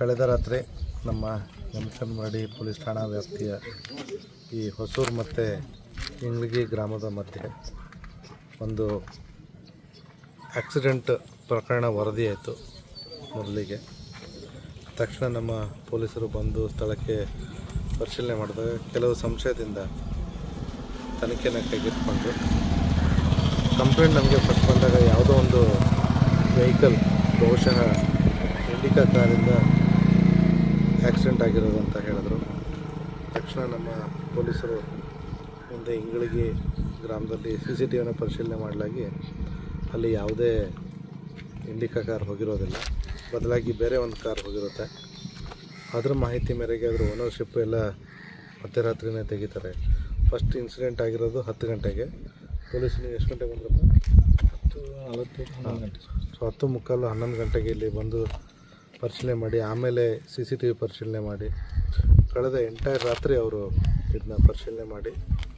ಕಳೆದ ರಾತ್ರಿ ನಮ್ಮ ಯಮಕನ್ಮಡಿ ಪೊಲೀಸ್ ಠಾಣಾ ವ್ಯಾಪ್ತಿಯ ಈ ಹೊಸೂರು ಮತ್ತು ಇಂಗ್ಲಿಗಿ ಗ್ರಾಮದ ಮಧ್ಯೆ ಒಂದು ಆಕ್ಸಿಡೆಂಟ್ ಪ್ರಕರಣ ವರದಿಯಾಯಿತು ಮೊದಲಿಗೆ ತಕ್ಷಣ ನಮ್ಮ ಪೊಲೀಸರು ಬಂದು ಸ್ಥಳಕ್ಕೆ ಪರಿಶೀಲನೆ ಮಾಡಿದಾಗ ಕೆಲವು ಸಂಶಯದಿಂದ ತನಿಖೆನ ಕೈಗೆತ್ತಿಕೊಂಡು ಕಂಪ್ಲೇಂಟ್ ನಮಗೆ ಫಸ್ಟ್ ಬಂದಾಗ ಯಾವುದೋ ಒಂದು ವೆಹಿಕಲ್ ಬಹುಶಃ ಇಂಡಿಕಾ ಕಾರಿಂದ ಆಕ್ಸಿಡೆಂಟ್ ಆಗಿರೋದು ಅಂತ ಹೇಳಿದ್ರು ತಕ್ಷಣ ನಮ್ಮ ಪೊಲೀಸರು ಮುಂದೆ ಇಂಗಳಿಗೆ ಗ್ರಾಮದಲ್ಲಿ ಸಿ ಸಿ ಟಿ ವಿನ ಪರಿಶೀಲನೆ ಮಾಡಲಾಗಿ ಅಲ್ಲಿ ಯಾವುದೇ ಇಂಡಿಕಾ ಕಾರ್ ಹೋಗಿರೋದಿಲ್ಲ ಬದಲಾಗಿ ಬೇರೆ ಒಂದು ಕಾರ್ ಹೋಗಿರುತ್ತೆ ಅದರ ಮಾಹಿತಿ ಮೇರೆಗೆ ಅದರ ಓನರ್ಶಿಪ್ ಎಲ್ಲ ಮಧ್ಯರಾತ್ರಿನೇ ತೆಗಿತಾರೆ ಫಸ್ಟ್ ಇನ್ಸಿಡೆಂಟ್ ಆಗಿರೋದು ಹತ್ತು ಗಂಟೆಗೆ ಪೊಲೀಸರು ಎಷ್ಟು ಗಂಟೆಗೆ ಬಂದ್ರಪ್ಪ ಹತ್ತು ನಲವತ್ತು ಹನ್ನೊಂದು ಗಂಟೆ ಸೊ ಹತ್ತು ಮುಕ್ಕಾಲು ಹನ್ನೊಂದು ಗಂಟೆಗೆ ಇಲ್ಲಿ ಬಂದು ಪರಿಶೀಲನೆ ಮಾಡಿ ಆಮೇಲೆ ಸಿ ಸಿ ಟಿ ವಿ ಪರಿಶೀಲನೆ ಮಾಡಿ ಕಳೆದ ಎಂಟೈರ್ ರಾತ್ರಿ ಅವರು ಇದನ್ನ ಪರಿಶೀಲನೆ ಮಾಡಿ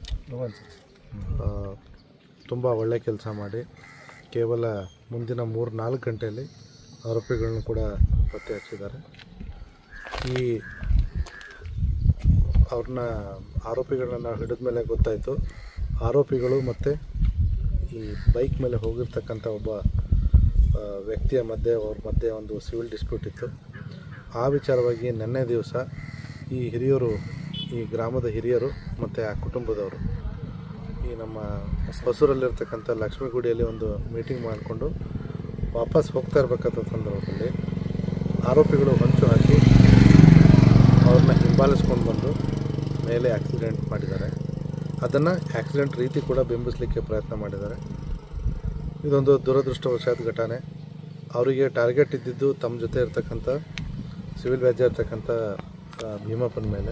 ತುಂಬ ಒಳ್ಳೆ ಕೆಲಸ ಮಾಡಿ ಕೇವಲ ಮುಂದಿನ ಮೂರು ನಾಲ್ಕು ಗಂಟೆಯಲ್ಲಿ ಆರೋಪಿಗಳನ್ನ ಕೂಡ ಪತ್ತೆ ಹಚ್ಚಿದ್ದಾರೆ ಈ ಅವ್ರನ್ನ ಆರೋಪಿಗಳನ್ನ ನಾವು ಹಿಡಿದ ಮೇಲೆ ಗೊತ್ತಾಯಿತು ಆರೋಪಿಗಳು ಮತ್ತು ಈ ಬೈಕ್ ಮೇಲೆ ಹೋಗಿರ್ತಕ್ಕಂಥ ಒಬ್ಬ ಆ, ವ್ಯಕ್ತಿಯ ಮಧ್ಯೆ ಅವ್ರ ಮಧ್ಯೆ ಒಂದು ಸಿವಿಲ್ ಡಿಸ್ಪ್ಯೂಟ್ ಇತ್ತು ಆ ವಿಚಾರವಾಗಿ ನಿನ್ನೆ ದಿವಸ ಈ ಹಿರಿಯರು ಈ ಗ್ರಾಮದ ಹಿರಿಯರು ಮತ್ತು ಆ ಕುಟುಂಬದವರು ಈ ನಮ್ಮ ಹೊಸೂರಲ್ಲಿರ್ತಕ್ಕಂಥ ಲಕ್ಷ್ಮೀಗುಡಿಯಲ್ಲಿ ಒಂದು ಮೀಟಿಂಗ್ ಮಾಡಿಕೊಂಡು ವಾಪಸ್ ಹೋಗ್ತಾ ಇರಬೇಕಾದ ಸಂದರ್ಭದಲ್ಲಿ ಆರೋಪಿಗಳು ಹೊಂಚು ಹಾಕಿ ಅವ್ರನ್ನ ಹಿಂಬಾಲಿಸ್ಕೊಂಡು ಬಂದು ಮೇಲೆ ಆಕ್ಸಿಡೆಂಟ್ ಮಾಡಿದ್ದಾರೆ ಅದನ್ನು ಆಕ್ಸಿಡೆಂಟ್ ರೀತಿ ಕೂಡ ಬಿಂಬಿಸಲಿಕ್ಕೆ ಪ್ರಯತ್ನ ಮಾಡಿದ್ದಾರೆ ಇದೊಂದು ದುರದೃಷ್ಟವಶಾತ್ ಘಟನೆ ಅವರಿಗೆ ಟಾರ್ಗೆಟ್ ಇದ್ದಿದ್ದು ತಮ್ಮ ಜೊತೆ ಇರ್ತಕ್ಕಂಥ ಸಿವಿಲ್ ವ್ಯಾಜ್ಯ ಇರ್ತಕ್ಕಂಥ ಆ, ಭೀಮಪ್ಪನ ಮೇಲೆ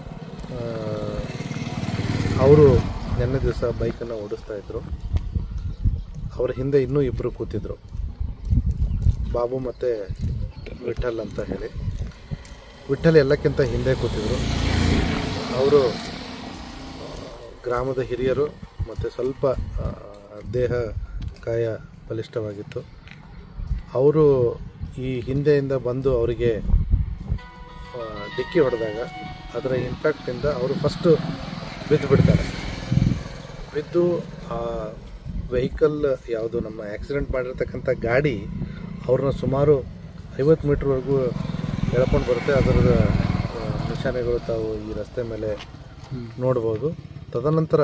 ಅವರು ನಿನ್ನೆ ದಿವಸ ಬೈಕನ್ನು ಓಡಿಸ್ತಾ ಇದ್ದರು ಅವರ ಹಿಂದೆ ಇನ್ನೂ ಇಬ್ಬರು ಕೂತಿದ್ರು ಬಾಬು ಮತ್ತು ವಿಠಲ್ ಅಂತ ಹೇಳಿ ವಿಠಲ್ ಎಲ್ಲಕ್ಕಿಂತ ಹಿಂದೆ ಕೂತಿದ್ರು ಅವರು ಗ್ರಾಮದ ಹಿರಿಯರು ಮತ್ತು ಸ್ವಲ್ಪ ಆ, ದೇಹ ಕಾಯ ಬಲಿಷ್ಠವಾಗಿತ್ತು ಅವರು ಈ ಹಿಂದೆಯಿಂದ ಬಂದು ಅವರಿಗೆ ಆ, ಡಿಕ್ಕಿ ಹೊಡೆದಾಗ ಅದರ ಇಂಪ್ಯಾಕ್ಟಿಂದ ಅವರು ಫಸ್ಟು ಬಿದ್ದು ಬಿಡ್ತಾರೆ ಬಿದ್ದು ಆ ವೆಹಿಕಲ್ ಯಾವುದು ನಮ್ಮ ಆಕ್ಸಿಡೆಂಟ್ ಮಾಡಿರ್ತಕ್ಕಂಥ ಗಾಡಿ ಅವ್ರನ್ನ ಸುಮಾರು ಐವತ್ತು ಮೀಟ್ರ್ವರೆಗೂ ಎಳ್ಕೊಂಡು ಬರುತ್ತೆ ಅದರ ಆ, ನಿಶಾನೆಗಳು ತಾವು ಈ ರಸ್ತೆ ಮೇಲೆ ನೋಡ್ಬೋದು ತದನಂತರ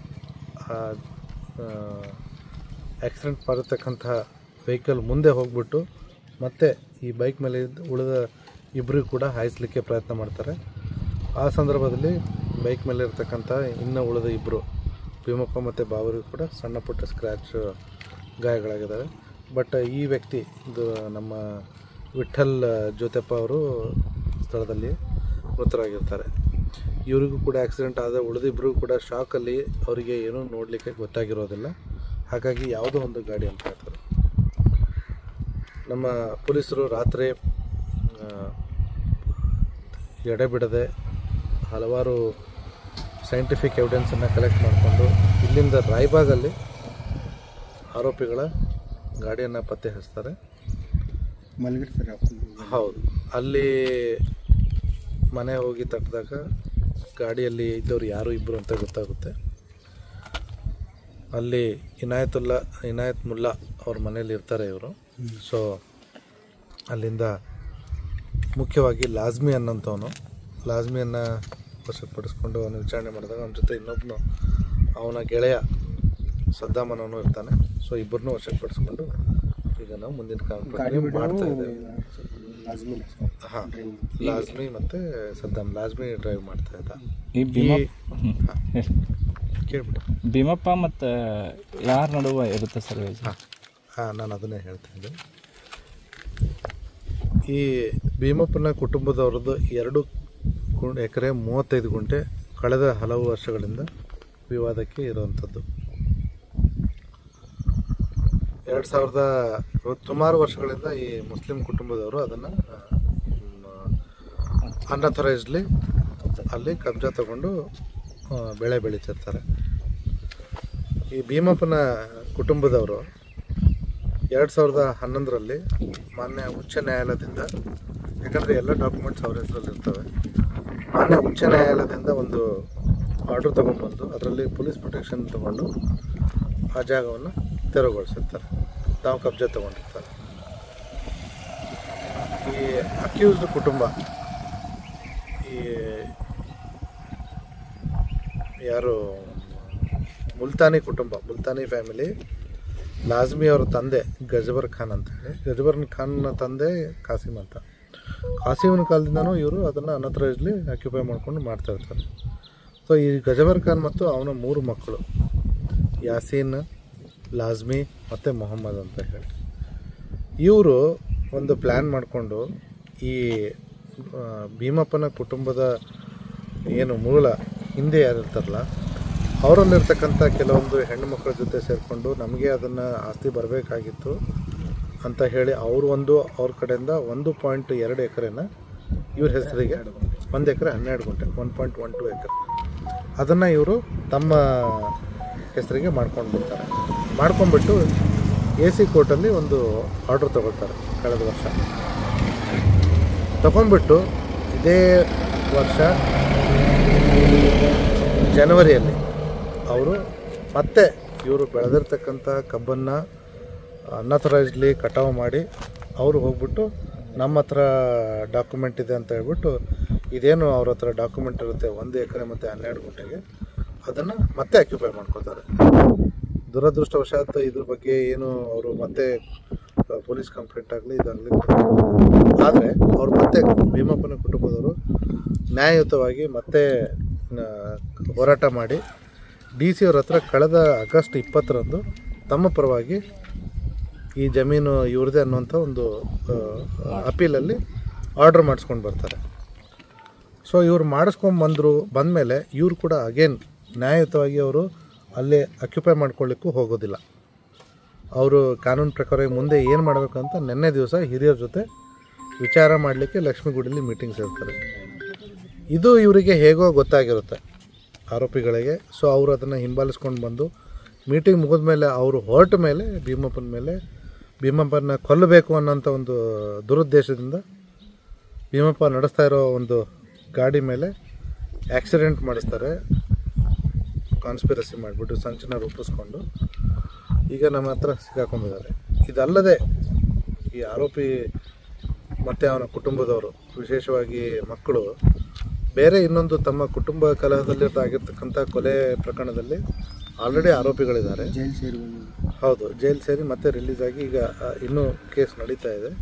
ಆಕ್ಸಿಡೆಂಟ್ ಮಾಡಿರ್ತಕ್ಕಂತಹ ವೆಹಿಕಲ್ ಮುಂದೆ ಹೋಗ್ಬಿಟ್ಟು ಮತ್ತೆ ಈ ಬೈಕ್ ಮೇಲೆ ಇದ್ದ ಉಳಿದ ಇಬ್ಬರಿಗೂ ಕೂಡ ಹಾಯಿಸಲಿಕ್ಕೆ ಪ್ರಯತ್ನ ಮಾಡ್ತಾರೆ ಆ ಸಂದರ್ಭದಲ್ಲಿ ಬೈಕ್ ಮೇಲೆ ಇರ್ತಕ್ಕಂಥ ಇನ್ನು ಉಳಿದ ಇಬ್ಬರು ಭೀಮಪ್ಪ ಮತ್ತು ಬಾವರಿಗೂ ಕೂಡ ಸಣ್ಣ ಪುಟ್ಟ ಸ್ಕ್ರ್ಯಾಚ್ ಗಾಯಗಳಾಗಿದ್ದಾವೆ ಬಟ್ ಈ ವ್ಯಕ್ತಿ ಇದು ನಮ್ಮ ವಿಠಲ್ ಜ್ಯೋತಪ್ಪ ಅವರು ಸ್ಥಳದಲ್ಲಿ ಮೃತರಾಗಿರ್ತಾರೆ ಇವರಿಗೂ ಕೂಡ ಆಕ್ಸಿಡೆಂಟ್ ಆದ ಉಳಿದಿಬ್ಬರು ಕೂಡ ಶಾಕಲ್ಲಿ ಅವರಿಗೆ ಏನೂ ನೋಡಲಿಕ್ಕೆ ಗೊತ್ತಾಗಿರೋದಿಲ್ಲ ಹಾಗಾಗಿ ಯಾವುದೋ ಒಂದು ಗಾಡಿ ಅಂತ ಹೇಳ್ತಾರೆ ನಮ್ಮ ಪೊಲೀಸರು ರಾತ್ರಿ ಆ, ಎಡೆಬಿಡದೆ ಹಲವಾರು ಸೈಂಟಿಫಿಕ್ ಎವಿಡೆನ್ಸನ್ನು ಕಲೆಕ್ಟ್ ಮಾಡಿಕೊಂಡು ಇಲ್ಲಿಂದ ರಾಯ್ಬಾಗಲ್ಲಿ ಆರೋಪಿಗಳ ಗಾಡಿಯನ್ನು ಪತ್ತೆ ಹಚ್ತಾರೆ ಮಲಗಿರ್ತಾರೆ ಹೌದು ಅಲ್ಲಿ ಮನೆ ಹೋಗಿ ತಟ್ಟಿದಾಗ ಗಾಡಿಯಲ್ಲಿ ಇದ್ದವ್ರು ಯಾರು ಇಬ್ಬರು ಅಂತ ಗೊತ್ತಾಗುತ್ತೆ ಅಲ್ಲಿ ಇನಾಯತುಲ್ಲಾ ಇನಾಯತ್ ಮುಲ್ಲಾ ಅವ್ರ ಮನೇಲಿ ಇರ್ತಾರೆ ಇವರು ಸೊ ಅಲ್ಲಿಂದ ಮುಖ್ಯವಾಗಿ ಲಾಜ್ಮಿ ಅನ್ನೋಂಥವನು ಲಾಜ್ಮಿಯನ್ನು ವಶಪಡಿಸ್ಕೊಂಡು ಅವನು ವಿಚಾರಣೆ ಮಾಡಿದಾಗ ಅವನ ಜೊತೆ ಇನ್ನೊಬ್ಬನು ಅವನ ಗೆಳೆಯ ಸದ್ದಾಮ್ ಅನ್ನೋನು ಇರ್ತಾನೆ ಸೊ ಇಬ್ಬರನ್ನೂ ವಶಪಡಿಸ್ಕೊಂಡು ಈಗ ನಾವು ಮುಂದಿನ ಕಾರ್ಯಕ್ರಮ ಮಾಡ್ತಾ ಇದ್ದೇವೆ ಹಾಂ ಲಾಜ್ಮಿ ಮತ್ತು ಸದ್ದಾಮ್ ಲಾಜ್ಮಿ ಡ್ರೈವ್ ಮಾಡ್ತಾ ಇದ್ದ ಈ ಈ ಭೀಮ ಹಾಂ ಕೇಳ್ಬಿಟ್ಟು ಭೀಮಪ್ಪ ಮತ್ತು ಯಾರ ನಡುವೆ ಇರುತ್ತೆ ಸರ್ ಹಾಂ ಹಾಂ ನಾನು ಅದನ್ನೇ ಹೇಳ್ತಾ ಇದ್ದೆ ಈ ಭೀಮಪ್ಪನ ಕುಟುಂಬದವ್ರದ್ದು ಎರಡು ಕು- ಎಕರೆ ಮೂವತ್ತೈದು ಗುಂಟೆ ಕಳೆದ ಹಲವು ವರ್ಷಗಳಿಂದ ವಿವಾದಕ್ಕೆ ಇರುವಂಥದ್ದು ಎರಡು ಸಾವಿರದ ಸುಮಾರು ವರ್ಷಗಳಿಂದ ಈ ಮುಸ್ಲಿಂ ಕುಟುಂಬದವರು ಅದನ್ನು ಅನ್ಅಥರೈಸ್ಡ್ಲಿ ಅಲ್ಲಿ ಕಬ್ಜಾ ತಗೊಂಡು ಆ, ಬೆಳೆ ಬೆಳೀತಿರ್ತಾರೆ ಈ ಭೀಮಪ್ಪನ ಕುಟುಂಬದವರು ಎರಡು ಸಾವಿರದ ಹನ್ನೊಂದರಲ್ಲಿ ಮಾನ್ಯ ಉಚ್ಚ ನ್ಯಾಯಾಲಯದಿಂದ ಯಾಕಂದರೆ ಎಲ್ಲ ಡಾಕ್ಯುಮೆಂಟ್ಸ್ ಅವ್ರ ಹೆಸರಲ್ಲಿ ಇರ್ತವೆ ಮಾನ್ಯ ಉಚ್ಚ ನ್ಯಾಯಾಲಯದಿಂದ ಒಂದು ಆರ್ಡ್ರ್ ತೊಗೊಂಡ್ಬಂದು ಅದರಲ್ಲಿ ಪೊಲೀಸ್ ಪ್ರೊಟೆಕ್ಷನ್ ತೊಗೊಂಡು ಆ ಜಾಗವನ್ನು ತೆರವುಗೊಳಿಸಿರ್ತಾರೆ ತಾವು ಕಬ್ಜೆ ತೊಗೊಂಡಿರ್ತಾರೆ ಈ ಅಕ್ಯೂಸ್ಡ್ ಕುಟುಂಬ ಈ ಯಾರು ಮುಲ್ತಾನಿ ಕುಟುಂಬ ಮುಲ್ತಾನಿ ಫ್ಯಾಮಿಲಿ ಲಾಜ್ಮಿ ಅವರ ತಂದೆ ಗಜಬರ್ ಖಾನ್ ಅಂತ ಹೇಳಿ ಗಜಬರ್ ಖಾನ್ನ ತಂದೆ ಕಾಸಿಮ್ ಅಂತ ಕಾಸಿಮನ ಕಾಲದಿಂದನೂ ಇವರು ಅದನ್ನು ಅನಥರೈಸ್ಲಿ ಆಕ್ಯುಪೈ ಮಾಡ್ಕೊಂಡು ಮಾಡ್ತಾ ಇರ್ತಾರೆ ಸೊ ಈ ಗಜಬರ್ ಖಾನ್ ಮತ್ತು ಅವನ ಮೂರು ಮಕ್ಕಳು ಯಾಸೀನ್ ಲಾಜ್ಮಿ ಮತ್ತು ಮೊಹಮ್ಮದ್ ಅಂತ ಹೇಳಿ ಇವರು ಒಂದು ಪ್ಲ್ಯಾನ್ ಮಾಡಿಕೊಂಡು ಈ ಆ, ಭೀಮಪ್ಪನ ಕುಟುಂಬದ ಏನು ಮೂಲ ಹಿಂದೆ ಯಾರಿರ್ತಾರಲ್ಲ ಅವರಲ್ಲಿರ್ತಕ್ಕಂಥ ಕೆಲವೊಂದು ಹೆಣ್ಣು ಮಕ್ಕಳ ಜೊತೆ ಸೇರಿಕೊಂಡು ನಮಗೆ ಅದನ್ನು ಆಸ್ತಿ ಬರಬೇಕಾಗಿತ್ತು ಅಂತ ಹೇಳಿ ಅವರು ಒಂದು ಅವ್ರ ಕಡೆಯಿಂದ ಒಂದು ಪಾಯಿಂಟ್ ಎರಡು ಎಕರೆನ ಇವ್ರ ಹೆಸರಿಗೆ ಒಂದು ಎಕರೆ ಹನ್ನೆರಡು ಗುಂಟೆ ಒನ್ ಪಾಯಿಂಟ್ ಒನ್ ಟು ಎಕರೆ ಅದನ್ನು ಇವರು ತಮ್ಮ ಹೆಸರಿಗೆ ಮಾಡ್ಕೊಂಡು ಬಿಡ್ತಾರೆ ಮಾಡ್ಕೊಂಡ್ಬಿಟ್ಟು ಎ ಸಿ ಕೋರ್ಟಲ್ಲಿ ಒಂದು ಆರ್ಡ್ರ್ ತಗೊಳ್ತಾರೆ ಕಳೆದ ವರ್ಷ ತಗೊಂಡ್ಬಿಟ್ಟು ಇದೇ ವರ್ಷ ಜನವರಿಯಲ್ಲಿ ಅವರು ಮತ್ತೆ ಇವರು ಬೆಳೆದಿರ್ತಕ್ಕಂಥ ಕಬ್ಬನ್ನು ಅನ್ಅಥರೈಸ್ಡ್ಲಿ ಕಟಾವು ಮಾಡಿ ಅವರು ಹೋಗ್ಬಿಟ್ಟು ನಮ್ಮ ಹತ್ರ ಡಾಕ್ಯುಮೆಂಟ್ ಇದೆ ಅಂತ ಹೇಳ್ಬಿಟ್ಟು ಇದೇನು ಅವ್ರ ಹತ್ರ ಡಾಕ್ಯುಮೆಂಟ್ ಇರುತ್ತೆ ಒಂದು ಎಕರೆ ಮತ್ತು ಹನ್ನೆರಡು ಗುಂಟೆಗೆ ಅದನ್ನು ಮತ್ತೆ ಆಕ್ಯುಪೈ ಮಾಡ್ಕೊತಾರೆ ದುರದೃಷ್ಟವಶಾತ್ ಇದ್ರ ಬಗ್ಗೆ ಏನು ಅವರು ಮತ್ತೆ ಪೊಲೀಸ್ ಕಂಪ್ಲೇಂಟ್ ಆಗಲಿ ಇದಾಗಲಿ ಆದರೆ ಅವ್ರು ಮತ್ತೆ ಭೀಮಪ್ಪನ ಕುಟುಂಬದವರು ನ್ಯಾಯಯುತವಾಗಿ ಮತ್ತೆ ಆ, ಹೋರಾಟ ಮಾಡಿ ಡಿ ಸಿ ಅವ್ರ ಹತ್ರ ಕಳೆದ ಆಗಸ್ಟ್ ಇಪ್ಪತ್ತರಂದು ತಮ್ಮ ಪರವಾಗಿ ಈ ಜಮೀನು ಇವ್ರದೇ ಅನ್ನುವಂಥ ಒಂದು ಅಪೀಲಲ್ಲಿ ಆರ್ಡ್ರ್ ಮಾಡಿಸ್ಕೊಂಡು ಬರ್ತಾರೆ ಸೊ ಇವ್ರು ಮಾಡಿಸ್ಕೊಂಡು ಬಂದರು ಬಂದಮೇಲೆ ಇವ್ರು ಕೂಡ ಅಗೇನ್ ನ್ಯಾಯಯುತವಾಗಿ ಅವರು ಅಲ್ಲೇ ಅಕ್ಯುಪೈ ಮಾಡ್ಕೊಳ್ಳಿಕ್ಕೂ ಹೋಗೋದಿಲ್ಲ ಅವರು ಕಾನೂನು ಪ್ರಕಾರ ಮುಂದೆ ಏನು ಮಾಡಬೇಕು ಅಂತ ನಿನ್ನೆ ದಿವಸ ಹಿರಿಯರ ಜೊತೆ ವಿಚಾರ ಮಾಡಲಿಕ್ಕೆ ಲಕ್ಷ್ಮೀಗುಡಿಲಿ ಮೀಟಿಂಗ್ ಸೇರ್ತಾರೆ ಇದು ಇವರಿಗೆ ಹೇಗೋ ಗೊತ್ತಾಗಿರುತ್ತೆ ಆರೋಪಿಗಳಿಗೆ ಸೊ ಅವರು ಅದನ್ನು ಹಿಂಬಾಲಿಸ್ಕೊಂಡು ಬಂದು ಮೀಟಿಂಗ್ ಮುಗಿದ ಮೇಲೆ ಅವರು ಹೊರಟ ಮೇಲೆ ಭೀಮಪ್ಪನ ಮೇಲೆ ಭೀಮಪ್ಪನ ಕೊಲ್ಲಬೇಕು ಅನ್ನೋಂಥ ಒಂದು ದುರುದ್ದೇಶದಿಂದ ಭೀಮಪ್ಪ ನಡೆಸ್ತಾ ಇರೋ ಒಂದು ಗಾಡಿ ಮೇಲೆ ಆಕ್ಸಿಡೆಂಟ್ ಮಾಡಿಸ್ತಾರೆ ಕಾನ್ಸ್ಪಿರಸಿ ಮಾಡಿಬಿಟ್ಟು ಸಂಚನ ರೂಪಿಸ್ಕೊಂಡು ಈಗ ನಮ್ಮ ಹತ್ರ ಸಿಕ್ಕಾಕೊಂಡಿದ್ದಾರೆ ಇದಲ್ಲದೆ ಈ ಆರೋಪಿ ಮತ್ತು ಅವನ ಕುಟುಂಬದವರು ವಿಶೇಷವಾಗಿ ಮಕ್ಕಳು ಬೇರೆ ಇನ್ನೊಂದು ತಮ್ಮ ಕುಟುಂಬ ಕಲಹದಲ್ಲಿ ಆಗಿರ್ತಕ್ಕಂಥ ಕೊಲೆ ಪ್ರಕರಣದಲ್ಲಿ ಆಲ್ರೆಡಿ ಆರೋಪಿಗಳಿದ್ದಾರೆ ಜೈಲು ಸೇರಿ ಬಂದಿದ್ದು ಹೌದು ಜೈಲ್ ಸೇರಿ ಮತ್ತೆ ರಿಲೀಸ್ ಆಗಿ ಈಗ ಆ, ಇನ್ನೂ ಕೇಸ್ ನಡೀತಾ ಇದೆ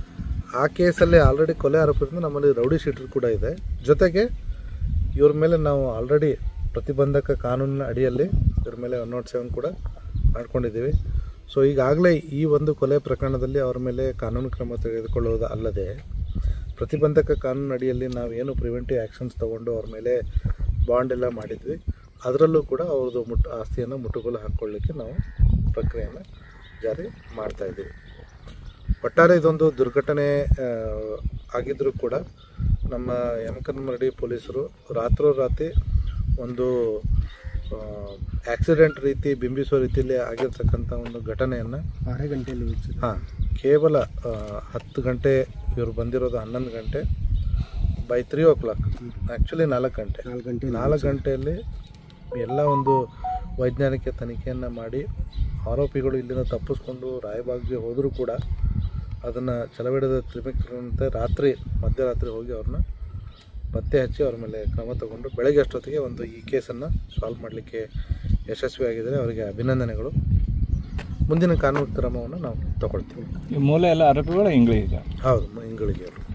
ಆ ಕೇಸಲ್ಲಿ ಆಲ್ರೆಡಿ ಕೊಲೆ ಆರೋಪದಿಂದ ನಮ್ಮಲ್ಲಿ ರೌಡಿ ಶೀಟರ್ ಕೂಡ ಇದೆ ಜೊತೆಗೆ ಇವ್ರ ಮೇಲೆ ನಾವು ಆಲ್ರೆಡಿ ಪ್ರತಿಬಂಧಕ ಕಾನೂನಿನ ಅಡಿಯಲ್ಲಿ ಇವ್ರ ಮೇಲೆ ಒನ್ ನಾಟ್ ಸೆವೆನ್ ಕೂಡ ಮಾಡ್ಕೊಂಡಿದ್ದೀವಿ ಸೊ ಈಗಾಗಲೇ ಈ ಒಂದು ಕೊಲೆ ಪ್ರಕರಣದಲ್ಲಿ ಅವ್ರ ಮೇಲೆ ಕಾನೂನು ಕ್ರಮ ತೆಗೆದುಕೊಳ್ಳುವುದು ಅಲ್ಲದೆ ಪ್ರತಿಬಂಧಕ ಕಾನೂನು ಅಡಿಯಲ್ಲಿ ನಾವು ಏನು ಪ್ರಿವೆಂಟಿವ್ ಆ್ಯಕ್ಷನ್ಸ್ ತೊಗೊಂಡು ಅವ್ರ ಮೇಲೆ ಬಾಂಡ್ ಎಲ್ಲ ಮಾಡಿದ್ವಿ ಅದರಲ್ಲೂ ಕೂಡ ಅವ್ರದ್ದು ಮುಟ್ಟು ಆಸ್ತಿಯನ್ನು ಮುಟ್ಟುಗೋಲು ಹಾಕ್ಕೊಳ್ಳಿಕ್ಕೆ ನಾವು ಪ್ರಕ್ರಿಯೆಯನ್ನು ಜಾರಿ ಮಾಡ್ತಾ ಇದ್ದೀವಿ ಒಟ್ಟಾರೆ ಇದೊಂದು ದುರ್ಘಟನೆ ಆ, ಆಗಿದ್ದರೂ ಕೂಡ ನಮ್ಮ ಯಮಕನ್ಮರಡಿ ಪೊಲೀಸರು ರಾತ್ರೋರಾತ್ರಿ ಒಂದು ಆಕ್ಸಿಡೆಂಟ್ ರೀತಿ ಬಿಂಬಿಸೋ ರೀತಿಯಲ್ಲಿ ಆಗಿರ್ತಕ್ಕಂಥ ಒಂದು ಘಟನೆಯನ್ನು ಆರೇ ಗಂಟೆಯಲ್ಲಿ ಮುಗಿಸಿದ್ರು ಹಾಂ ಕೇವಲ ಆ, ಹತ್ತು ಗಂಟೆ ಇವರು ಬಂದಿರೋದು ಹನ್ನೊಂದು ಗಂಟೆ by three o'clock actually ನಾಲ್ಕು ಗಂಟೆ ನಾಲ್ಕು ಗಂಟೆ ನಾಲ್ಕು ಗಂಟೆಯಲ್ಲಿ ಎಲ್ಲ ಒಂದು ವೈಜ್ಞಾನಿಕ ತನಿಖೆಯನ್ನು ಮಾಡಿ ಆರೋಪಿಗಳು ಇಲ್ಲಿಂದ ತಪ್ಪಿಸ್ಕೊಂಡು ರಾಯಬಾಗ್ಗೆ ಹೋದರೂ ಕೂಡ ಅದನ್ನು ಚಲವಿಡದ ತ್ರಿಮಿಕ್ರಂತೆ ರಾತ್ರಿ ಮಧ್ಯರಾತ್ರಿ ಹೋಗಿ ಅವ್ರನ್ನ ಪತ್ತೆ ಹಚ್ಚಿ ಅವ್ರ ಮೇಲೆ ಕ್ರಮ ತಗೊಂಡು ಬೆಳಗ್ಗೆ ಅಷ್ಟೊತ್ತಿಗೆ ಒಂದು ಈ ಕೇಸನ್ನು ಸಾಲ್ವ್ ಮಾಡಲಿಕ್ಕೆ ಯಶಸ್ವಿಯಾಗಿದ್ದರೆ ಅವರಿಗೆ ಅಭಿನಂದನೆಗಳು ಮುಂದಿನ ಕಾನೂನು ಕ್ರಮವನ್ನು ನಾವು ತಗೊಳ್ತೀವಿ ಈ ಮೂಲ ಎಲ್ಲ ಆರೋಪಿಗಳು ಇಂಗ್ಲೀಷ್ ಹೌದು ಇಂಗಳಿಗೆ ಅವರು